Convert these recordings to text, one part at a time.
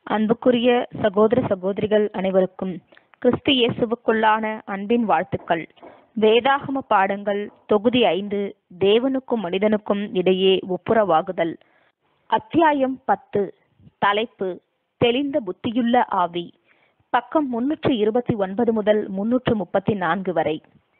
அன்புக்குரிய சகோதர சகோதரிகள் அனைவருக்கும் கிறிஸ்து இயேசுவுக்குள்ளான அன்பின் வாழ்த்துக்கள் வேதாகம பாடங்கள் தொகுதி ஐந்து தேவனுக்கும் மனிதனுக்கும் இடையே ஒப்புரவாகுதல் அத்தியாயம் பத்து தலைப்பு தெளிந்த புத்தியுள்ள ஆவி பக்கம் முன்னூற்று இருபத்தி ஒன்பது முதல் முன்னூற்று முப்பத்தி நான்கு வரை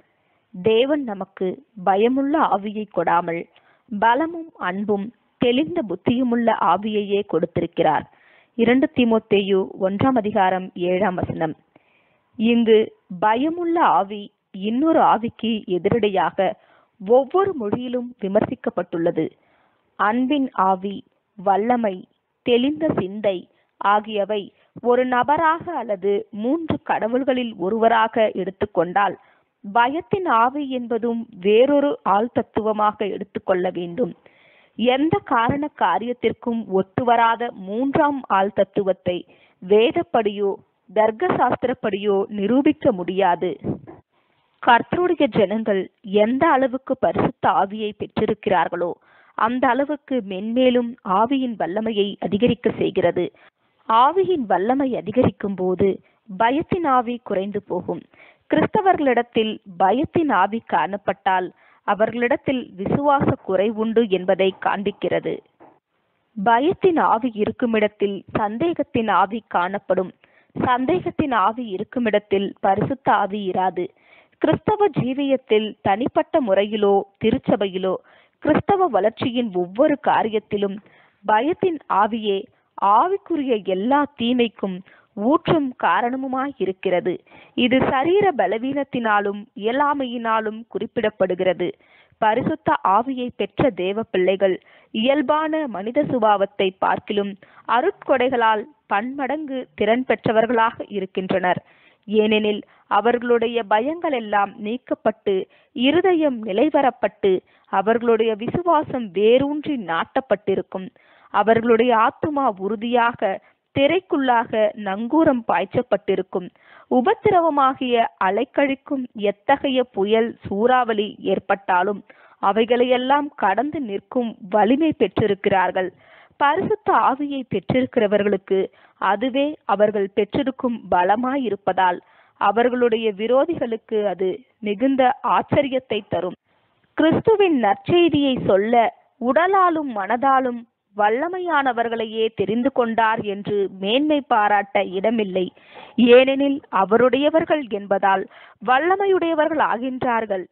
தேவன் நமக்கு பயமுள்ள ஆவியை கொடாமல் பலமும் அன்பும் தெளிந்த புத்தியுமுள்ள ஆவியையே கொடுத்திருக்கிறார் இரண்டு தீமோத்தேயு ஒன்றாம் அதிகாரம் ஏழாம் வசனம் இங்கு பயமுள்ள ஆவி இன்னொரு ஆவிக்கு எதிரடையாக ஒவ்வொரு மொழியிலும் விமர்சிக்கப்பட்டுள்ளது அன்பின் ஆவி வல்லமை தெளிந்த சிந்தை ஆகியவை ஒரு நபராக அல்லது மூன்று கடவுள்களில் ஒருவராக எடுத்துக்கொண்டால் பயத்தின் ஆவி என்பதும் வேறொரு ஆள் தத்துவமாக எடுத்துக்கொள்ள வேண்டும் எந்த காரண காரியத்திற்கும் ஒத்துவராத மூன்றாம் ஆள் தத்துவத்தை வேதப்படியோ தர்க்க சாஸ்திரப்படியோ நிரூபிக்க முடியாது கர்த்தருடைய ஜனங்கள் எந்த அளவுக்கு பரிசுத்த ஆவியை பெற்றிருக்கிறார்களோ அந்த அளவுக்கு மென்மேலும் ஆவியின் வல்லமையை அதிகரிக்க செய்கிறது ஆவியின் வல்லமை அதிகரிக்கும் போது பயத்தின் ஆவி குறைந்து போகும் கிறிஸ்தவர்களிடத்தில் பயத்தின் ஆவி காணப்பட்டால் அவர்களிடத்தில் விசுவாச குறைவுண்டு என்பதை காண்பிக்கிறது பயத்தின் ஆவி இருக்குமிடத்தில் சந்தேகத்தின் ஆவி காணப்படும் சந்தேகத்தின் ஆவி இருக்குமிடத்தில் பரிசுத்த ஆவி இராது கிறிஸ்தவ ஜீவியத்தில் தனிப்பட்ட முறையிலோ திருச்சபையிலோ கிறிஸ்தவ வளர்ச்சியின் ஒவ்வொரு காரியத்திலும் பயத்தின் ஆவியே ஆவிக்குரிய எல்லா தீமைக்கும் ஊற்றும் காரணமுமாய் இருக்கிறது இது சரீர பலவீனத்தினாலும் இயலாமையினாலும் குறிப்பிடப்படுகிறது பரிசுத்த ஆவியை பெற்ற தேவ பிள்ளைகள் இயல்பான மனித சுபாவத்தை பார்க்கிலும் அருட்கொடைகளால் பன்மடங்கு திறன் பெற்றவர்களாக இருக்கின்றனர் ஏனெனில் அவர்களுடைய பயங்கள் எல்லாம் நீக்கப்பட்டு இருதயம் நிலைவரப்பட்டு அவர்களுடைய விசுவாசம் வேரூன்றி நாட்டப்பட்டிருக்கும் அவர்களுடைய ஆத்துமா உறுதியாக திரைக்குள்ளாக நங்கூரம் பாய்ச்சப்பட்டிருக்கும் உபத்திரவமாகிய அலைக்கழிக்கும் எத்தகைய புயல் சூறாவளி ஏற்பட்டாலும் அவைகளையெல்லாம் கடந்து நிற்கும் வலிமை பெற்றிருக்கிறார்கள் பரிசுத்த ஆவியை பெற்றிருக்கிறவர்களுக்கு அதுவே அவர்கள் பெற்றிருக்கும் பலமாயிருப்பதால் அவர்களுடைய விரோதிகளுக்கு அது மிகுந்த ஆச்சரியத்தை தரும் கிறிஸ்துவின் நற்செய்தியை சொல்ல உடலாலும் மனதாலும் வல்லமையானவர்களையே தெரிந்து கொண்டார் என்று மேன்மை பாராட்ட இடமில்லை ஏனெனில் அவருடையவர்கள் என்பதால் வல்லமையுடையவர்கள் ஆகின்றார்கள்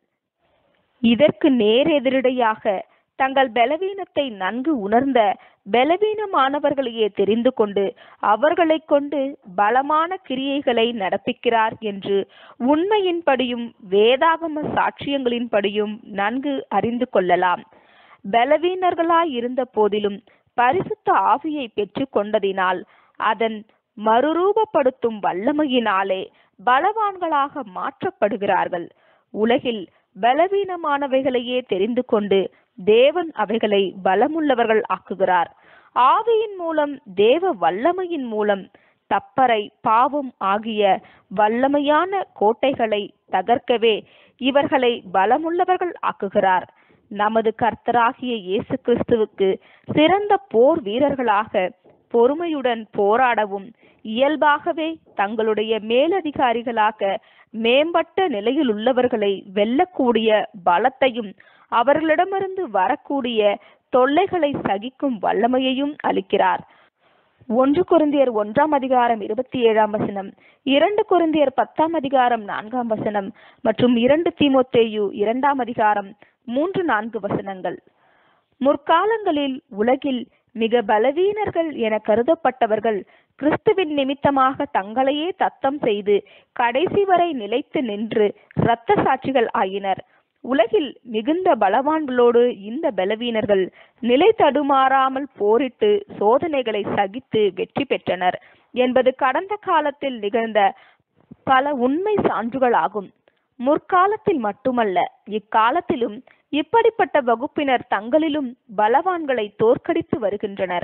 இதற்கு நேர் எதிரடையாக தங்கள் பலவீனத்தை நன்கு உணர்ந்த பலவீனமானவர்களையே தெரிந்து கொண்டு அவர்களை கொண்டு பலமான கிரியைகளை நடப்பிக்கிறார் என்று உண்மையின்படியும் வேதாகம சாட்சியங்களின்படியும் நன்கு அறிந்து கொள்ளலாம் பலவீனர்களாய் இருந்த போதிலும் பரிசுத்த ஆவியை பெற்று கொண்டதினால் அதன் மறுரூபப்படுத்தும் வல்லமையினாலே பலவான்களாக மாற்றப்படுகிறார்கள் உலகில் பலவீனமானவைகளையே தெரிந்து கொண்டு தேவன் அவைகளை பலமுள்ளவர்கள் ஆக்குகிறார் ஆவியின் மூலம் தேவ வல்லமையின் மூலம் தப்பறை பாவம் ஆகிய வல்லமையான கோட்டைகளை தகர்க்கவே இவர்களை பலமுள்ளவர்கள் ஆக்குகிறார் நமது கர்த்தராகிய இயேசு கிறிஸ்துவுக்கு சிறந்த போர் வீரர்களாக பொறுமையுடன் போராடவும் இயல்பாகவே தங்களுடைய மேலதிகாரிகளாக மேம்பட்ட நிலையில் உள்ளவர்களை வெல்லக்கூடிய பலத்தையும் அவர்களிடமிருந்து வரக்கூடிய தொல்லைகளை சகிக்கும் வல்லமையையும் அளிக்கிறார் ஒன்று குருந்தியர் ஒன்றாம் அதிகாரம் இருபத்தி ஏழாம் வசனம் இரண்டு குருந்தியர் பத்தாம் அதிகாரம் நான்காம் வசனம் மற்றும் இரண்டு தீமோத்தேயு இரண்டாம் அதிகாரம் மூன்று நான்கு வசனங்கள் முற்காலங்களில் உலகில் மிக பலவீனர்கள் என கருதப்பட்டவர்கள் கிறிஸ்துவின் நிமித்தமாக தங்களையே தத்தம் செய்து கடைசி வரை நிலைத்து நின்று இரத்த சாட்சிகள் ஆயினர் உலகில் மிகுந்த பலவான்களோடு இந்த பலவீனர்கள் நிலை தடுமாறாமல் போரிட்டு சோதனைகளை சகித்து வெற்றி பெற்றனர் என்பது கடந்த காலத்தில் நிகழ்ந்த பல உண்மை சான்றுகள் ஆகும் முற்காலத்தில் மட்டுமல்ல இக்காலத்திலும் இப்படிப்பட்ட வகுப்பினர் தங்களிலும் பலவான்களை தோற்கடித்து வருகின்றனர்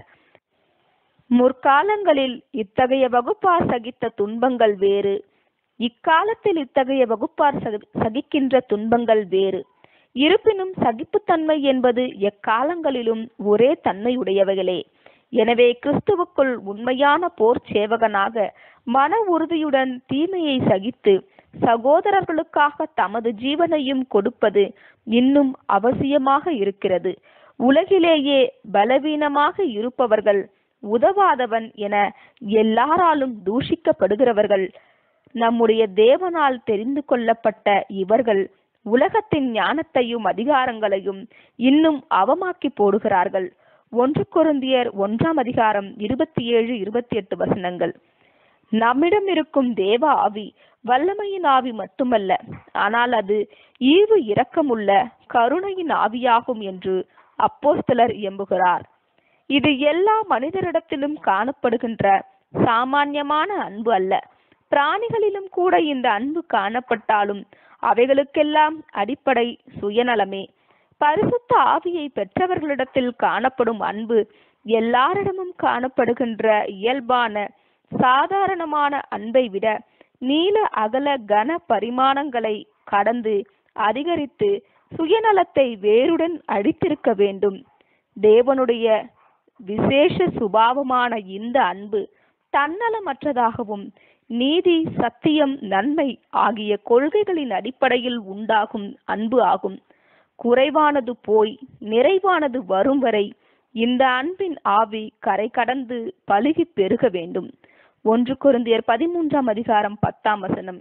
முற்காலங்களில் இத்தகைய வகுப்பார் சகித்த துன்பங்கள் வேறு இக்காலத்தில் இத்தகைய வகுப்பார் சகி- சகிக்கின்ற துன்பங்கள் வேறு இருப்பினும் சகிப்புத்தன்மை என்பது எக்காலங்களிலும் ஒரே தன்மையுடையவைகளே எனவே கிறிஸ்துவுக்குள் உண்மையான போர் சேவகனாக மன உறுதியுடன் தீமையை சகித்து சகோதரர்களுக்காக தமது ஜீவனையும் கொடுப்பது இன்னும் அவசியமாக இருக்கிறது உலகிலேயே பலவீனமாக இருப்பவர்கள் உதவாதவன் என எல்லாராலும் தூஷிக்கப்படுகிறவர்கள் நம்முடைய தேவனால் தெரிந்து கொள்ளப்பட்ட இவர்கள் உலகத்தின் ஞானத்தையும் அதிகாரங்களையும் இன்னும் அவமாக்கி போடுகிறார்கள் ஒன்று கொருந்தியர் ஒன்றாம் அதிகாரம் இருபத்தி ஏழு இருபத்தி எட்டு வசனங்கள் நம்மிடம் இருக்கும் தேவ ஆவி வல்லமையின் ஆவி மட்டுமல்ல ஆனால் அது ஈவு இரக்கமுள்ள கருணையின் ஆவியாகும் என்று அப்போஸ்தலர் எம்புகிறார் இது எல்லா மனிதரிடத்திலும் காணப்படுகின்ற சாமான்யமான அன்பு அல்ல பிராணிகளிலும் கூட இந்த அன்பு காணப்பட்டாலும் அவைகளுக்கெல்லாம் அடிப்படை சுயநலமே பரிசுத்த ஆவியை பெற்றவர்களிடத்தில் காணப்படும் அன்பு எல்லாரிடமும் காணப்படுகின்ற இயல்பான சாதாரணமான அன்பை விட நீல அகல கன பரிமாணங்களை கடந்து அதிகரித்து சுயநலத்தை வேருடன் அடித்திருக்க வேண்டும் தேவனுடைய விசேஷ சுபாவமான இந்த அன்பு தன்னலமற்றதாகவும் நீதி சத்தியம் நன்மை ஆகிய கொள்கைகளின் அடிப்படையில் உண்டாகும் அன்பு ஆகும் குறைவானது போய் நிறைவானது வரும் வரை இந்த அன்பின் ஆவி கரை கடந்து பழுகி பெருக வேண்டும் ஒன்று கொருந்தியர் பதிமூன்றாம் அதிகாரம் பத்தாம் வசனம்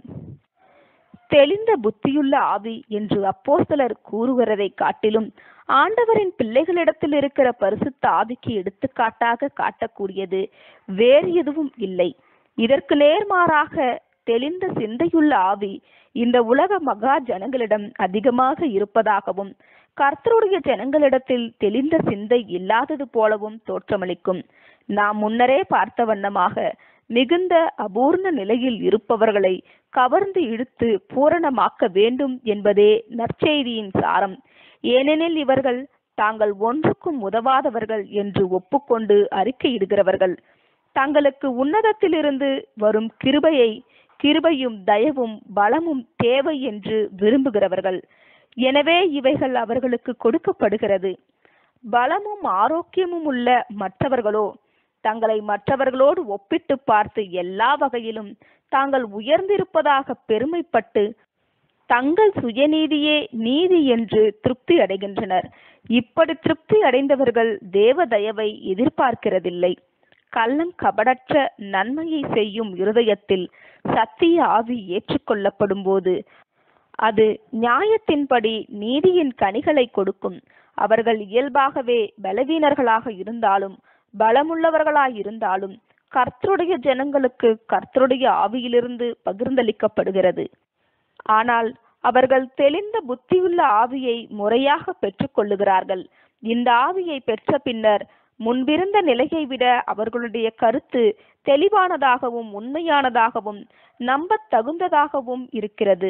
தெளிந்த புத்தியுள்ள ஆவி என்று அப்போஸ்தலர் கூறுகிறதை காட்டிலும் ஆண்டவரின் பிள்ளைகளிடத்தில் இருக்கிற பரிசுத்த ஆவிக்கு எடுத்துக்காட்டாக காட்டக்கூடியது வேறு எதுவும் இல்லை இதற்கு நேர்மாறாக தெளிந்த சிந்தையுள்ள ஆவி இந்த உலக மகா ஜனங்களிடம் அதிகமாக இருப்பதாகவும் கர்த்தருடைய ஜனங்களிடத்தில் தெளிந்த சிந்தை இல்லாதது போலவும் தோற்றமளிக்கும் நாம் முன்னரே பார்த்த வண்ணமாக மிகுந்த அபூர்ண நிலையில் இருப்பவர்களை கவர்ந்து இழுத்து பூரணமாக்க வேண்டும் என்பதே நற்செய்தியின் சாரம் ஏனெனில் இவர்கள் தாங்கள் ஒன்றுக்கும் உதவாதவர்கள் என்று ஒப்புக்கொண்டு அறிக்கையிடுகிறவர்கள் தங்களுக்கு உன்னதத்திலிருந்து வரும் கிருபையை கிருபையும் தயவும் பலமும் தேவை என்று விரும்புகிறவர்கள் எனவே இவைகள் அவர்களுக்கு கொடுக்கப்படுகிறது பலமும் ஆரோக்கியமும் உள்ள மற்றவர்களோ தங்களை மற்றவர்களோடு ஒப்பிட்டு பார்த்து எல்லா வகையிலும் தாங்கள் உயர்ந்திருப்பதாக பெருமைப்பட்டு தங்கள் சுயநீதியே நீதி என்று திருப்தி அடைகின்றனர் இப்படி திருப்தி அடைந்தவர்கள் தேவ தயவை எதிர்பார்க்கிறதில்லை கள்ளம் கபடற்ற நன்மையை செய்யும் இருதயத்தில் சத்திய ஆவி ஏற்றுக்கொள்ளப்படும் போது அது நியாயத்தின்படி நீதியின் கனிகளை கொடுக்கும் அவர்கள் இயல்பாகவே பலவீனர்களாக இருந்தாலும் பலமுள்ளவர்களாய் இருந்தாலும் கர்த்தருடைய ஜனங்களுக்கு கர்த்தருடைய ஆவியிலிருந்து பகிர்ந்தளிக்கப்படுகிறது ஆனால் அவர்கள் தெளிந்த புத்தியுள்ள ஆவியை முறையாக பெற்றுக்கொள்ளுகிறார்கள் இந்த ஆவியை பெற்ற பின்னர் முன்பிருந்த நிலையை விட அவர்களுடைய கருத்து தெளிவானதாகவும் உண்மையானதாகவும் நம்பத் தகுந்ததாகவும் இருக்கிறது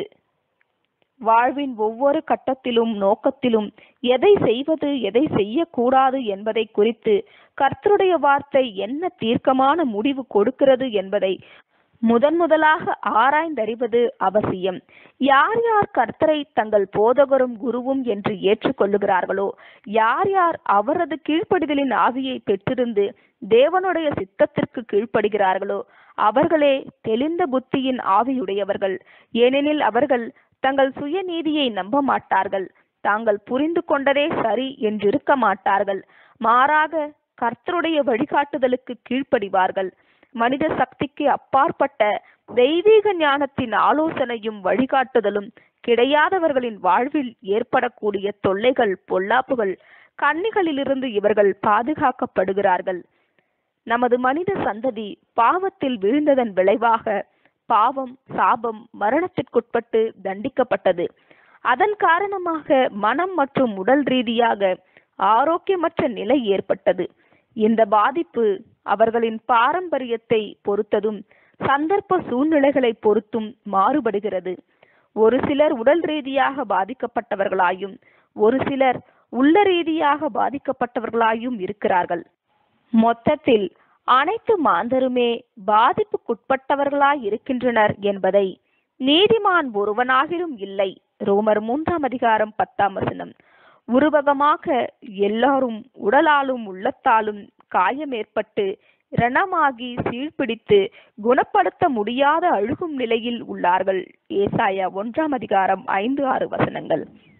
வாழ்வின் ஒவ்வொரு கட்டத்திலும் நோக்கத்திலும் எதை செய்வது எதை செய்யக்கூடாது என்பதை குறித்து கர்த்தருடைய வார்த்தை என்ன தீர்க்கமான முடிவு கொடுக்கிறது என்பதை முதன் முதலாக ஆராய்ந்தறிவது அவசியம் யார் யார் கர்த்தரை தங்கள் போதகரும் குருவும் என்று ஏற்றுக்கொள்ளுகிறார்களோ யார் யார் அவரது கீழ்ப்படிதலின் ஆவியை பெற்றிருந்து தேவனுடைய சித்தத்திற்கு கீழ்ப்படுகிறார்களோ அவர்களே தெளிந்த புத்தியின் ஆவியுடையவர்கள் ஏனெனில் அவர்கள் தங்கள் சுயநீதியை நம்ப மாட்டார்கள் தாங்கள் புரிந்து கொண்டதே சரி என்றிருக்க மாட்டார்கள் மாறாக கர்த்தருடைய வழிகாட்டுதலுக்கு கீழ்ப்படிவார்கள் மனித சக்திக்கு அப்பாற்பட்ட தெய்வீக ஞானத்தின் ஆலோசனையும் வழிகாட்டுதலும் கிடையாதவர்களின் வாழ்வில் ஏற்படக்கூடிய தொல்லைகள் பொல்லாப்புகள் கண்ணிகளிலிருந்து இவர்கள் பாதுகாக்கப்படுகிறார்கள் நமது மனித சந்ததி பாவத்தில் வீழ்ந்ததன் விளைவாக பாவம் சாபம் மரணத்திற்குட்பட்டு தண்டிக்கப்பட்டது அதன் காரணமாக மனம் மற்றும் உடல் ரீதியாக ஆரோக்கியமற்ற நிலை ஏற்பட்டது இந்த பாதிப்பு அவர்களின் பாரம்பரியத்தை பொறுத்ததும் சந்தர்ப்ப சூழ்நிலைகளை பொறுத்தும் மாறுபடுகிறது ஒரு சிலர் உடல் ரீதியாக பாதிக்கப்பட்டவர்களாயும் ஒரு சிலர் உள்ள ரீதியாக பாதிக்கப்பட்டவர்களாயும் இருக்கிறார்கள் மொத்தத்தில் அனைத்து மாந்தருமே பாதிப்புக்குட்பட்டவர்களாய் இருக்கின்றனர் என்பதை நீதிமான் ஒருவனாகிலும் இல்லை ரோமர் மூன்றாம் அதிகாரம் பத்தாம் வசனம் உருவகமாக எல்லாரும் உடலாலும் உள்ளத்தாலும் காயம் ஏற்பட்டு ரணமாகி சீழ்பிடித்து குணப்படுத்த முடியாத அழுகும் நிலையில் உள்ளார்கள் ஏசாயா ஒன்றாம் அதிகாரம் ஐந்து ஆறு வசனங்கள்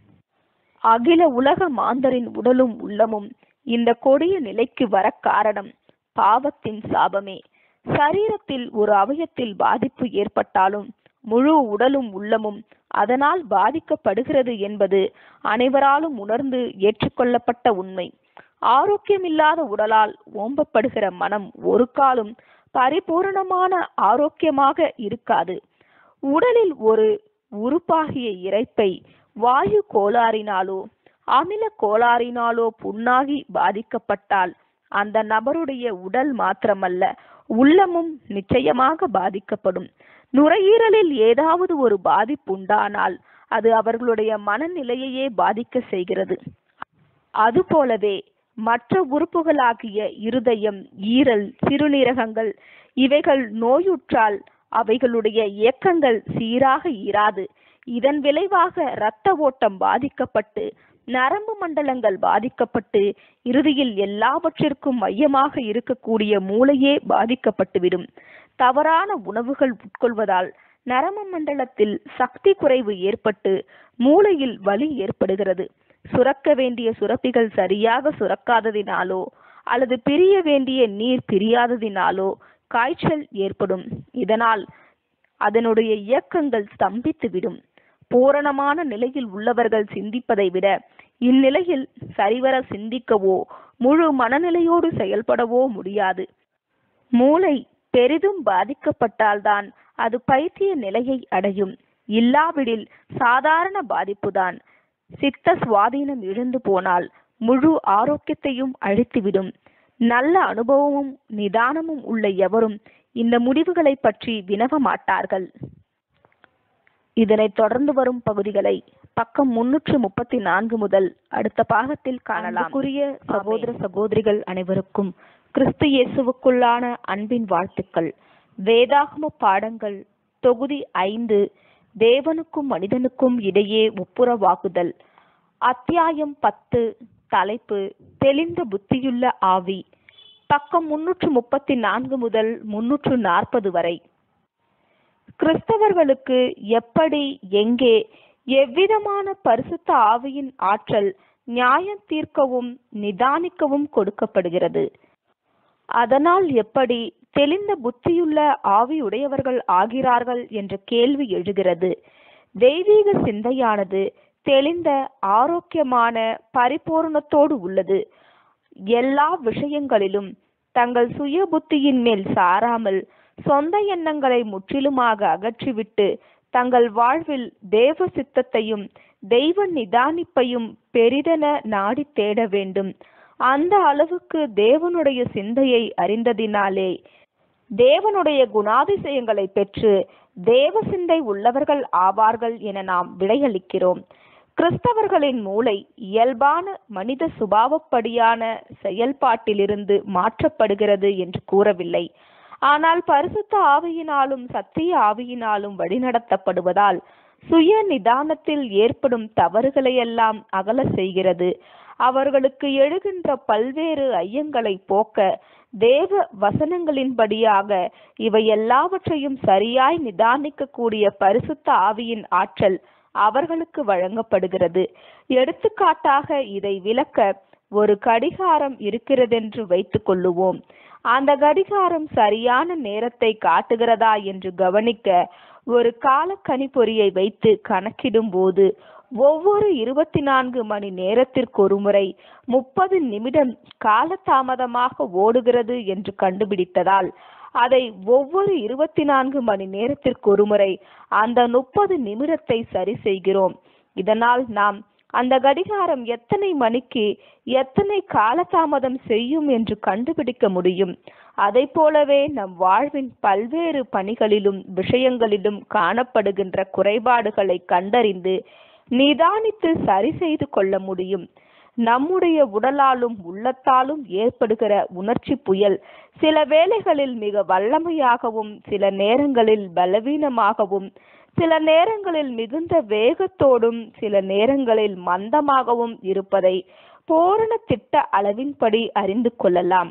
அகில உலக மாந்தரின் உடலும் உள்ளமும் இந்த கொடிய நிலைக்கு வர காரணம் பாவத்தின் சாபமே சரீரத்தில் ஒரு அவயத்தில் பாதிப்பு ஏற்பட்டாலும் முழு உடலும் உள்ளமும் அதனால் பாதிக்கப்படுகிறது என்பது அனைவராலும் உணர்ந்து ஏற்றுக்கொள்ளப்பட்ட உண்மை ஆரோக்கியமில்லாத உடலால் ஓம்பப்படுகிற மனம் ஒரு காலும் பரிபூரணமான ஆரோக்கியமாக இருக்காது உடலில் ஒரு உறுப்பாகிய இறைப்பை வாயு கோளாறினாலோ அமில கோளாறினாலோ புண்ணாகி பாதிக்கப்பட்டால் அந்த நபருடைய உடல் மாத்திரமல்ல உள்ளமும் நிச்சயமாக பாதிக்கப்படும் நுரையீரலில் ஏதாவது ஒரு பாதிப்பு உண்டானால் அது அவர்களுடைய மனநிலையையே பாதிக்க செய்கிறது அதுபோலவே மற்ற உறுப்புகளாகிய இருதயம் ஈரல் சிறுநீரகங்கள் இவைகள் நோயுற்றால் அவைகளுடைய இயக்கங்கள் சீராக இராது இதன் விளைவாக இரத்த ஓட்டம் பாதிக்கப்பட்டு நரம்பு மண்டலங்கள் பாதிக்கப்பட்டு இறுதியில் எல்லாவற்றிற்கும் மையமாக இருக்கக்கூடிய மூளையே பாதிக்கப்பட்டுவிடும் தவறான உணவுகள் உட்கொள்வதால் நரம்பு மண்டலத்தில் சக்தி குறைவு ஏற்பட்டு மூளையில் வலி ஏற்படுகிறது சுரக்க வேண்டிய சுரப்பிகள் சரியாக சுரக்காததினாலோ அல்லது பிரிய வேண்டிய நீர் பிரியாததினாலோ காய்ச்சல் ஏற்படும் இதனால் அதனுடைய இயக்கங்கள் ஸ்தம்பித்துவிடும் பூரணமான நிலையில் உள்ளவர்கள் சிந்திப்பதை விட இந்நிலையில் சரிவர சிந்திக்கவோ முழு மனநிலையோடு செயல்படவோ முடியாது மூளை பெரிதும் பாதிக்கப்பட்டால்தான் அது பைத்திய நிலையை அடையும் இல்லாவிடில் சாதாரண பாதிப்புதான் சித்த சுவாதீனம் இழந்து போனால் முழு ஆரோக்கியத்தையும் அழித்துவிடும் நல்ல அனுபவமும் நிதானமும் உள்ள எவரும் இந்த முடிவுகளை பற்றி வினவ மாட்டார்கள் இதனைத் தொடர்ந்து வரும் பகுதிகளை பக்கம் முன்னூற்று முப்பத்தி நான்கு முதல் அடுத்த பாகத்தில் காணலாம் குறிய சகோதர சகோதரிகள் அனைவருக்கும் கிறிஸ்து இயேசுவுக்குள்ளான அன்பின் வாழ்த்துக்கள் வேதாகம பாடங்கள் தொகுதி ஐந்து தேவனுக்கும் மனிதனுக்கும் இடையே ஒப்புரவாகுதல் அத்தியாயம் பத்து தலைப்பு தெளிந்த புத்தியுள்ள ஆவி பக்கம் முன்னூற்று முப்பத்தி நான்கு முதல் முன்னூற்று நாற்பது வரை கிறிஸ்தவர்களுக்கு எப்படி எங்கே எவ்விதமான பரிசுத்த ஆவியின் ஆற்றல் நியாயம் தீர்க்கவும் நிதானிக்கவும் கொடுக்கப்படுகிறது அதனால் எப்படி தெளிந்த புத்தியுள்ள ஆவியுடையவர்கள் ஆகிறார்கள் என்ற கேள்வி எழுகிறது தெய்வீக சிந்தையானது தெளிந்த ஆரோக்கியமான பரிபூரணத்தோடு உள்ளது எல்லா விஷயங்களிலும் தங்கள் சுய புத்தியின் மேல் சாராமல் சொந்த எண்ணங்களை முற்றிலுமாக அகற்றிவிட்டு தங்கள் வாழ்வில் தேவ சித்தத்தையும் தெய்வ நிதானிப்பையும் பெரிதென நாடி தேட வேண்டும் அந்த அளவுக்கு தேவனுடைய சிந்தையை அறிந்ததினாலே தேவனுடைய குணாதிசயங்களை பெற்று தேவ சிந்தை உள்ளவர்கள் ஆவார்கள் என நாம் விடையளிக்கிறோம் கிறிஸ்தவர்களின் மூளை இயல்பான மனித சுபாவப்படியான செயல்பாட்டிலிருந்து மாற்றப்படுகிறது என்று கூறவில்லை ஆனால் பரிசுத்த ஆவியினாலும் சத்திய ஆவியினாலும் வழிநடத்தப்படுவதால் சுய நிதானத்தில் ஏற்படும் தவறுகளையெல்லாம் அகல செய்கிறது அவர்களுக்கு எழுகின்ற பல்வேறு ஐயங்களை போக்க தேவ வசனங்களின்படியாக இவை எல்லாவற்றையும் சரியாய் நிதானிக்கக்கூடிய பரிசுத்த ஆவியின் ஆற்றல் அவர்களுக்கு வழங்கப்படுகிறது எடுத்துக்காட்டாக இதை விளக்க ஒரு கடிகாரம் இருக்கிறதென்று வைத்துக் கொள்ளுவோம் அந்த கடிகாரம் சரியான நேரத்தை காட்டுகிறதா என்று கவனிக்க ஒரு கால கணிப்பொறியை வைத்து கணக்கிடும் போது ஒவ்வொரு இருபத்தி நான்கு மணி நேரத்திற்கு ஒரு முறை முப்பது நிமிடம் காலதாமதமாக ஓடுகிறது என்று கண்டுபிடித்ததால் அதை ஒவ்வொரு இருபத்தி நான்கு மணி நேரத்திற்கு ஒரு முறை அந்த முப்பது நிமிடத்தை சரி செய்கிறோம் இதனால் நாம் அந்த கடிகாரம் எத்தனை மணிக்கு எத்தனை காலதாமதம் செய்யும் என்று கண்டுபிடிக்க முடியும் அதை போலவே நம் வாழ்வின் பல்வேறு பணிகளிலும் விஷயங்களிலும் காணப்படுகின்ற குறைபாடுகளை கண்டறிந்து நிதானித்து சரி செய்து கொள்ள முடியும் நம்முடைய உடலாலும் உள்ளத்தாலும் ஏற்படுகிற உணர்ச்சி புயல் சில வேளைகளில் மிக வல்லமையாகவும் சில நேரங்களில் பலவீனமாகவும் சில நேரங்களில் மிகுந்த வேகத்தோடும் சில நேரங்களில் மந்தமாகவும் இருப்பதை பூரண திட்ட அளவின்படி அறிந்து கொள்ளலாம்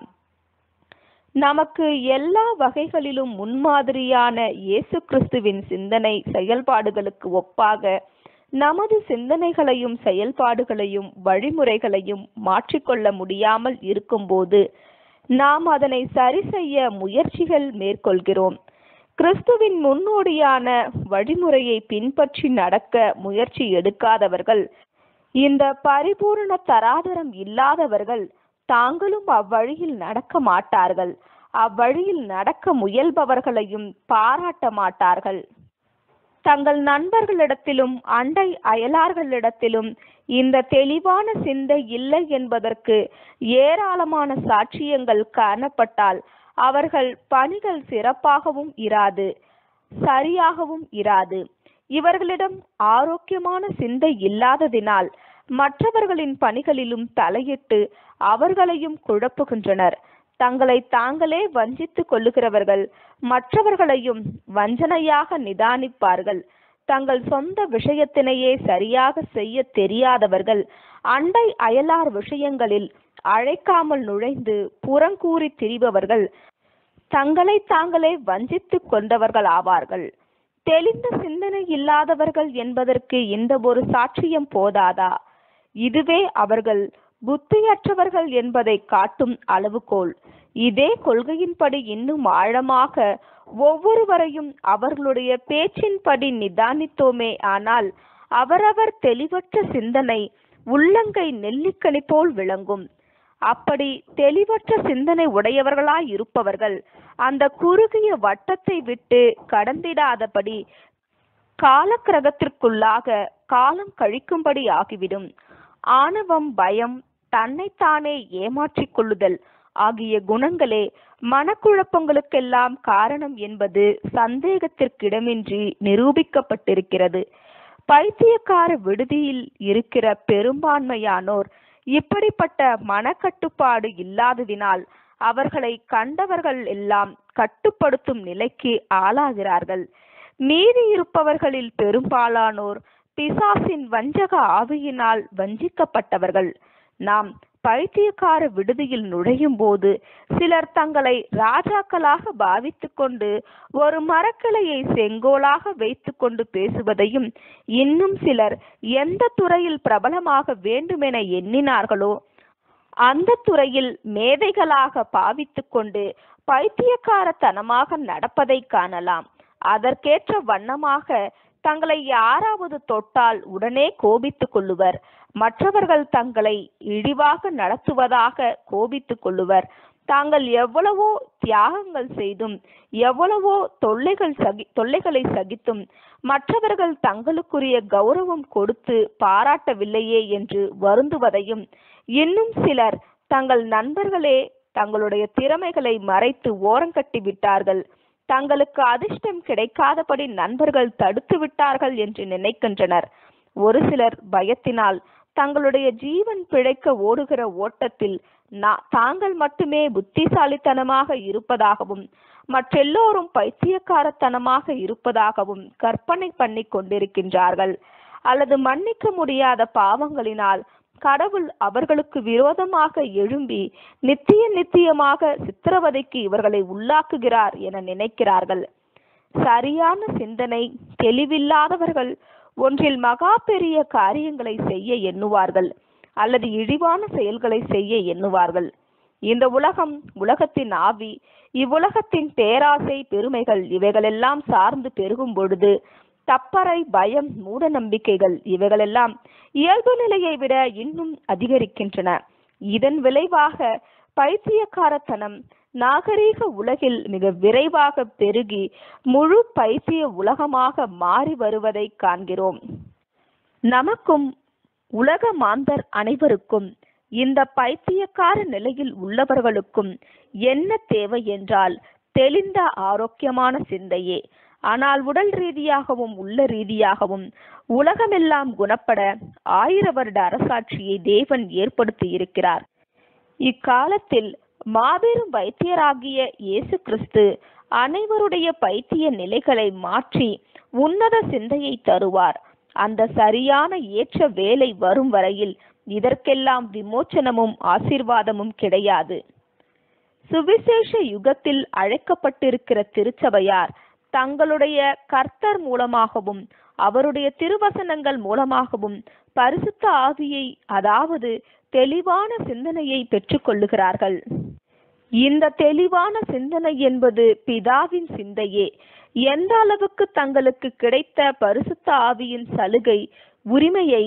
நமக்கு எல்லா வகைகளிலும் முன்மாதிரியான இயேசு கிறிஸ்துவின் சிந்தனை செயல்பாடுகளுக்கு ஒப்பாக நமது சிந்தனைகளையும் செயல்பாடுகளையும் வழிமுறைகளையும் மாற்றிக்கொள்ள முடியாமல் இருக்கும்போது நாம் அதனை சரி செய்ய முயற்சிகள் மேற்கொள்கிறோம் கிறிஸ்துவின் முன்னோடியான வழிமுறையை பின்பற்றி நடக்க முயற்சி எடுக்காதவர்கள் இந்த பரிபூரண தராதரம் இல்லாதவர்கள் தாங்களும் அவ்வழியில் நடக்க மாட்டார்கள் அவ்வழியில் நடக்க முயல்பவர்களையும் பாராட்ட மாட்டார்கள் தங்கள் நண்பர்களிடத்திலும் அண்டை அயலார்களிடத்திலும் இந்த தெளிவான சிந்தை இல்லை என்பதற்கு ஏராளமான சாட்சியங்கள் காணப்பட்டால் அவர்கள் பணிகள் சிறப்பாகவும் இராது சரியாகவும் இராது இவர்களிடம் ஆரோக்கியமான சிந்தை இல்லாததினால் மற்றவர்களின் பணிகளிலும் தலையிட்டு அவர்களையும் குழப்புகின்றனர் தங்களை தாங்களே வஞ்சித்துக் கொள்ளுகிறவர்கள் மற்றவர்களையும் வஞ்சனையாக நிதானிப்பார்கள் தங்கள் சொந்த விஷயத்தினையே சரியாக செய்ய தெரியாதவர்கள் அண்டை அயலார் விஷயங்களில் அழைக்காமல் நுழைந்து புறங்கூறி திரிபவர்கள் தங்களை தாங்களே வஞ்சித்துக் கொண்டவர்கள் ஆவார்கள் தெளிந்த சிந்தனை இல்லாதவர்கள் என்பதற்கு இந்த ஒரு சாட்சியம் போதாதா இதுவே அவர்கள் புத்தியற்றவர்கள் என்பதை காட்டும் அளவுகோல் இதே கொள்கையின்படி இன்னும் ஆழமாக ஒவ்வொருவரையும் அவர்களுடைய பேச்சின்படி நிதானித்தோமே ஆனால் அவரவர் தெளிவற்ற சிந்தனை உள்ளங்கை நெல்லிக்கனி போல் விளங்கும் அப்படி தெளிவற்ற சிந்தனை உடையவர்களாய் இருப்பவர்கள் அந்த குறுகிய வட்டத்தை விட்டு கடந்திடாதபடி காலக்கிரகத்திற்குள்ளாக காலம் கழிக்கும்படி ஆகிவிடும் ஆணவம் பயம் தன்னைத்தானே ஏமாற்றிக் கொள்ளுதல் ஆகிய குணங்களே மனக்குழப்பங்களுக்கெல்லாம் காரணம் என்பது சந்தேகத்திற்கிடமின்றி நிரூபிக்கப்பட்டிருக்கிறது பைத்தியக்கார விடுதியில் இருக்கிற பெரும்பான்மையானோர் இப்படிப்பட்ட மனக்கட்டுப்பாடு இல்லாததினால் அவர்களை கண்டவர்கள் எல்லாம் கட்டுப்படுத்தும் நிலைக்கு ஆளாகிறார்கள் மீதி இருப்பவர்களில் பெரும்பாலானோர் பிசாசின் வஞ்சக ஆவியினால் வஞ்சிக்கப்பட்டவர்கள் நாம் பைத்தியக்கார விடுதியில் நுழையும் போது சிலர் தங்களை ராஜாக்களாக பாவித்துக் கொண்டு ஒரு மரக்கிளையை செங்கோலாக வைத்துக்கொண்டு பேசுவதையும் இன்னும் சிலர் எந்த துறையில் பிரபலமாக வேண்டுமென எண்ணினார்களோ அந்த துறையில் மேதைகளாக பாவித்துக் கொண்டு பைத்தியக்காரத்தனமாக நடப்பதை காணலாம் அதற்கேற்ற வண்ணமாக தங்களை யாராவது தொட்டால் உடனே கோபித்துக் கொள்ளுவர் மற்றவர்கள் தங்களை இழிவாக நடத்துவதாக கோபித்துக் கொள்ளுவர் தாங்கள் எவ்வளவோ தியாகங்கள் செய்தும் எவ்வளவோ தொல்லைகள் சகி தொல்லைகளை சகித்தும் மற்றவர்கள் தங்களுக்குரிய கௌரவம் கொடுத்து பாராட்டவில்லையே என்று வருந்துவதையும் இன்னும் சிலர் தங்கள் நண்பர்களே தங்களுடைய திறமைகளை மறைத்து ஓரங்கட்டி விட்டார்கள் தங்களுக்கு அதிர்ஷ்டம் கிடைக்காதபடி நண்பர்கள் தடுத்து விட்டார்கள் என்று நினைக்கின்றனர் ஒரு சிலர் பயத்தினால் தங்களுடைய ஜீவன் பிழைக்க ஓடுகிற ஓட்டத்தில் நா- தாங்கள் மட்டுமே புத்திசாலித்தனமாக இருப்பதாகவும் மற்றெல்லோரும் பைத்தியக்காரத்தனமாக இருப்பதாகவும் கற்பனை பண்ணி கொண்டிருக்கின்றார்கள் அல்லது மன்னிக்க முடியாத பாவங்களினால் கடவுள் அவர்களுக்கு விரோதமாக எழும்பி நித்திய நித்தியமாக சித்திரவதைக்கு இவர்களை உள்ளாக்குகிறார் என நினைக்கிறார்கள் சரியான சிந்தனை தெளிவில்லாதவர்கள் ஒன்றில் மகா பெரிய காரியங்களை செய்ய எண்ணுவார்கள் அல்லது இழிவான செயல்களை செய்ய எண்ணுவார்கள் இந்த உலகம் உலகத்தின் ஆவி இவ்வுலகத்தின் பேராசை பெருமைகள் இவைகளெல்லாம் சார்ந்து பெருகும் பொழுது தப்பறை பயம் மூட நம்பிக்கைகள் இவைகளெல்லாம் இயல்பு நிலையை விட இன்னும் அதிகரிக்கின்றன இதன் விளைவாக பைத்தியக்காரத்தனம் நாகரீக உலகில் மிக விரைவாக பெருகி முழு பைத்திய உலகமாக மாறி வருவதை காண்கிறோம் நமக்கும் உலக மாந்தர் அனைவருக்கும் இந்த பைத்தியக்கார நிலையில் உள்ளவர்களுக்கும் என்ன தேவை என்றால் தெளிந்த ஆரோக்கியமான சிந்தையே ஆனால் உடல் ரீதியாகவும் உள்ள ரீதியாகவும் உலகமெல்லாம் குணப்பட ஆயிர வருட அரசாட்சியை தேவன் ஏற்படுத்தி இருக்கிறார் இக்காலத்தில் மாபெரும் வைத்தியராகிய இயேசு கிறிஸ்து அனைவருடைய பைத்திய நிலைகளை மாற்றி உன்னத சிந்தையை தருவார் அந்த சரியான ஏற்ற வேலை வரும் வரையில் இதற்கெல்லாம் விமோச்சனமும் ஆசீர்வாதமும் கிடையாது சுவிசேஷ யுகத்தில் அழைக்கப்பட்டிருக்கிற திருச்சபையார் தங்களுடைய கர்த்தர் மூலமாகவும் அவருடைய திருவசனங்கள் மூலமாகவும் பரிசுத்த ஆவியை அதாவது தெளிவான சிந்தனையை பெற்றுக்கொள்ளுகிறார்கள் இந்த தெளிவான சிந்தனை என்பது பிதாவின் சிந்தையே எந்த அளவுக்கு தங்களுக்கு கிடைத்த பரிசுத்த ஆவியின் சலுகை உரிமையை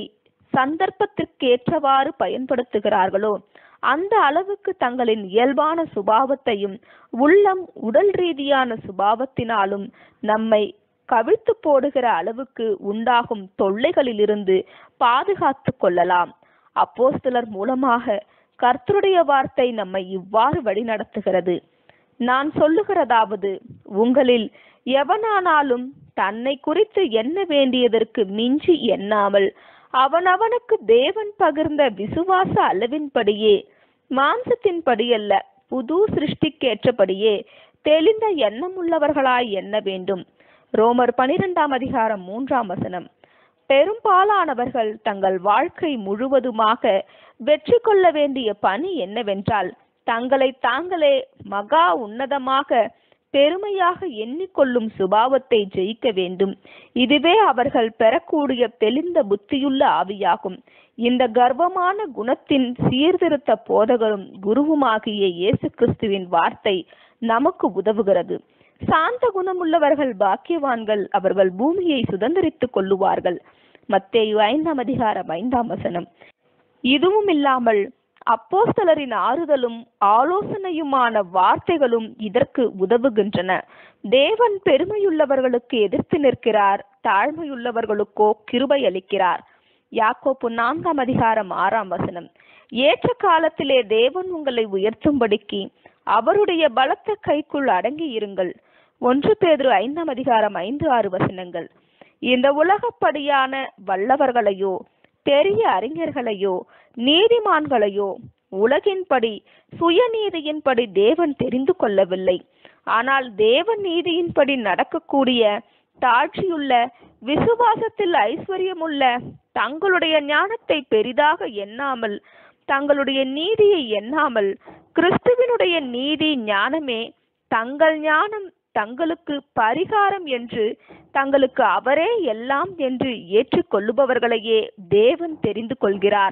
சந்தர்ப்பத்திற்கேற்றவாறு பயன்படுத்துகிறார்களோ அந்த அளவுக்கு தங்களின் இயல்பான சுபாவத்தையும் உள்ளம் உடல் ரீதியான சுபாவத்தினாலும் நம்மை கவிழ்த்து போடுகிற அளவுக்கு உண்டாகும் தொல்லைகளிலிருந்து பாதுகாத்து கொள்ளலாம் அப்போஸ்தலர் மூலமாக கர்த்தருடைய வார்த்தை நம்மை இவ்வாறு வழிநடத்துகிறது நான் சொல்லுகிறதாவது உங்களில் எவனானாலும் தன்னை குறித்து எண்ண வேண்டியதற்கு மிஞ்சி எண்ணாமல் அவனவனுக்கு தேவன் பகிர்ந்த விசுவாச அளவின்படியே மாம்சத்தின்படியல்ல புது சிருஷ்டிக்கேற்றபடியே தெளிந்த எண்ணமுள்ளவர்களாய் எண்ண வேண்டும் ரோமர் பனிரெண்டாம் அதிகாரம் மூன்றாம் வசனம் பெரும்பாலானவர்கள் தங்கள் வாழ்க்கை முழுவதுமாக வெற்றி கொள்ள வேண்டிய பணி என்னவென்றால் தங்களை தாங்களே மகா உன்னதமாக பெருமையாக எண்ணிக்கொள்ளும் சுபாவத்தை ஜெயிக்க வேண்டும் இதுவே அவர்கள் பெறக்கூடிய தெளிந்த புத்தியுள்ள ஆவியாகும் இந்த கர்வமான குணத்தின் சீர்திருத்த போதகரும் குருவுமாகிய இயேசு கிறிஸ்துவின் வார்த்தை நமக்கு உதவுகிறது சாந்த குணமுள்ளவர்கள் பாக்கியவான்கள் அவர்கள் பூமியை சுதந்திரித்துக் கொள்ளுவார்கள் மத்தேயு ஐந்தாம் அதிகாரம் ஐந்தாம் வசனம் இதுவும் இல்லாமல் அப்போஸ்தலரின் ஆறுதலும் ஆலோசனையுமான வார்த்தைகளும் இதற்கு உதவுகின்றன தேவன் பெருமையுள்ளவர்களுக்கு எதிர்த்து நிற்கிறார் தாழ்மையுள்ளவர்களுக்கோ கிருபை அளிக்கிறார் யாக்கோப்பு நான்காம் அதிகாரம் ஆறாம் வசனம் ஏற்ற காலத்திலே தேவன் உங்களை உயர்த்தும்படிக்கு அவருடைய பலத்த கைக்குள் அடங்கி இருங்கள் ஒன்று பேதுரு ஐந்தாம் அதிகாரம் ஐந்து ஆறு வசனங்கள் இந்த உலகப்படியான வல்லவர்களையோ பெரிய அறிஞர்களையோ நீதிமான்களையோ உலகின்படி சுயநீதியின்படி தேவன் தெரிந்து கொள்ளவில்லை ஆனால் தேவன் நீதியின்படி நடக்கக்கூடிய தாழ்ச்சியுள்ள விசுவாசத்தில் ஐஸ்வர்யமுள்ள தங்களுடைய ஞானத்தை பெரிதாக எண்ணாமல் தங்களுடைய நீதியை எண்ணாமல் கிறிஸ்துவினுடைய நீதி ஞானமே தங்கள் ஞானம் தங்களுக்கு பரிகாரம் என்று தங்களுக்கு அவரே எல்லாம் என்று ஏற்றுக்கொள்ளுபவர்களையே தேவன் தெரிந்து கொள்கிறார்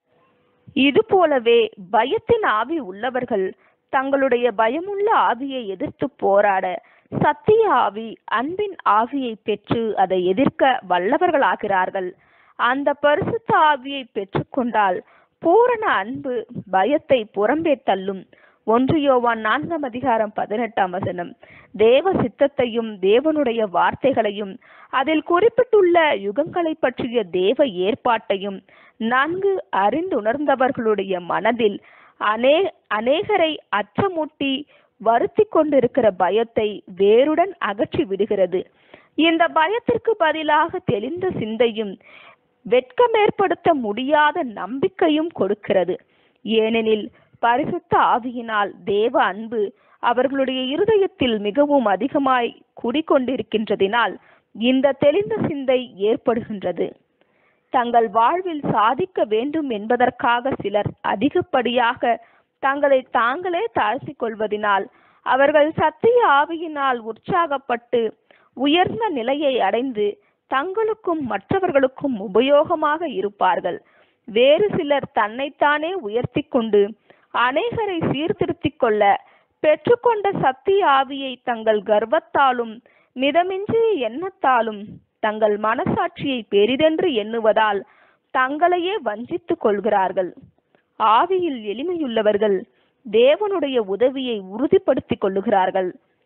இது போலவே பயத்தின் ஆவி உள்ளவர்கள் தங்களுடைய பயமுள்ள ஆவியை எதிர்த்து போராட சத்திய ஆவி அன்பின் ஆவியை பெற்று அதை எதிர்க்க வல்லவர்களாகிறார்கள் அந்த பரிசுத்த ஆவியை பெற்றுக்கொண்டால் பூரண அன்பு பயத்தை புறம்பே தள்ளும் ஒன்று யோவான் நான்காம் அதிகாரம் பதினெட்டாம் வசனம் தேவ சித்தத்தையும் தேவனுடைய வார்த்தைகளையும் அதில் குறிப்பிட்டுள்ள யுகங்களை பற்றிய தேவ ஏற்பாட்டையும் நன்கு அறிந்துணர்ந்தவர்களுடைய மனதில் அநே அநேகரை அச்சமூட்டி வருத்தி கொண்டிருக்கிற பயத்தை வேருடன் அகற்றி விடுகிறது இந்த பயத்திற்கு பதிலாக தெளிந்த சிந்தையும் வெட்கமேற்படுத்த முடியாத நம்பிக்கையும் கொடுக்கிறது ஏனெனில் பரிசுத்த ஆவியினால் தேவ அன்பு அவர்களுடைய இருதயத்தில் மிகவும் அதிகமாய் குடிக்கொண்டிருக்கின்றதினால் இந்த தெளிந்த சிந்தை ஏற்படுகின்றது தங்கள் வாழ்வில் சாதிக்க வேண்டும் என்பதற்காக சிலர் அதிகப்படியாக தங்களை தாங்களே தாழ்த்திக் கொள்வதினால் அவர்கள் சத்திய ஆவியினால் உற்சாகப்பட்டு உயர்ந்த நிலையை அடைந்து தங்களுக்கும் மற்றவர்களுக்கும் உபயோகமாக இருப்பார்கள் வேறு சிலர் தன்னைத்தானே உயர்த்தி கொண்டு அநேகரை சீர்திருத்திக் கொள்ள பெற்றுக்கொண்ட சத்திய ஆவியை தங்கள் கர்வத்தாலும் மிதமின்றி எண்ணத்தாலும் தங்கள் மனசாட்சியை பெரிதென்று எண்ணுவதால் தங்களையே வஞ்சித்துக் கொள்கிறார்கள் ஆவியில் எளிமையுள்ளவர்கள் தேவனுடைய உதவியை உறுதிப்படுத்திக் கொள்ளுகிறார்கள்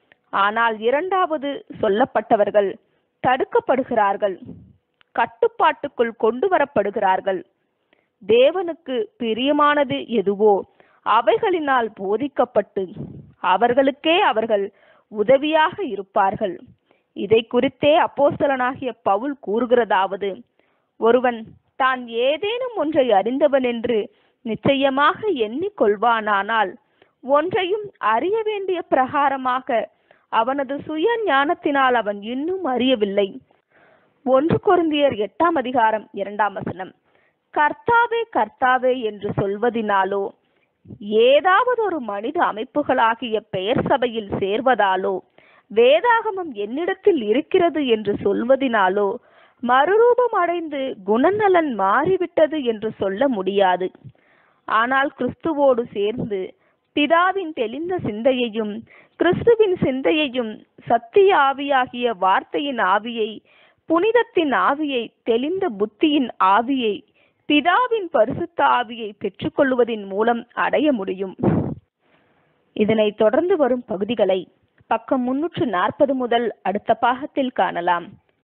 ஆனால் இரண்டாவது சொல்லப்பட்டவர்கள் தடுக்கப்படுகிறார்கள் கட்டுப்பாட்டுக்குள் கொண்டு வரப்படுகிறார்கள் தேவனுக்கு பிரியமானது எதுவோ அவைகளினால் போதிக்கப்பட்டு அவர்களுக்கே அவர்கள் உதவியாக இருப்பார்கள் இதை குறித்தே அப்போஸ்தலனாகிய பவுல் கூறுகிறதாவது ஒருவன் தான் ஏதேனும் ஒன்றை அறிந்தவன் என்று நிச்சயமாக எண்ணிக்கொள்வானானால் ஒன்றையும் அறிய வேண்டிய பிரகாரமாக அவனது சுய ஞானத்தினால் அவன் இன்னும் அறியவில்லை ஒன்று கொருந்தியர் எட்டாம் அதிகாரம் இரண்டாம் வசனம் கர்த்தாவே கர்த்தாவே என்று சொல்வதினாலோ ஏதாவது ஒரு மனித அமைப்புகளாகிய பெயர் சபையில் சேர்வதாலோ வேதாகமம் என்னிடத்தில் இருக்கிறது என்று சொல்வதினாலோ மறுரூபம் அடைந்து குணநலன் மாறிவிட்டது என்று சொல்ல முடியாது ஆனால் கிறிஸ்துவோடு சேர்ந்து பிதாவின் தெளிந்த சிந்தையையும் கிறிஸ்துவின் சிந்தையையும் சத்திய ஆவியாகிய வார்த்தையின் ஆவியை புனிதத்தின் ஆவியை தெளிந்த புத்தியின் ஆவியை பிதாவின் பரிசுத்த ஆவியை பெற்றுக்கொள்வதின் மூலம் அடைய முடியும் இதனை தொடர்ந்து வரும் பகுதிகளை பக்கம் முன்னூற்று நாற்பது முதல் அடுத்த பாகத்தில் காணலாம்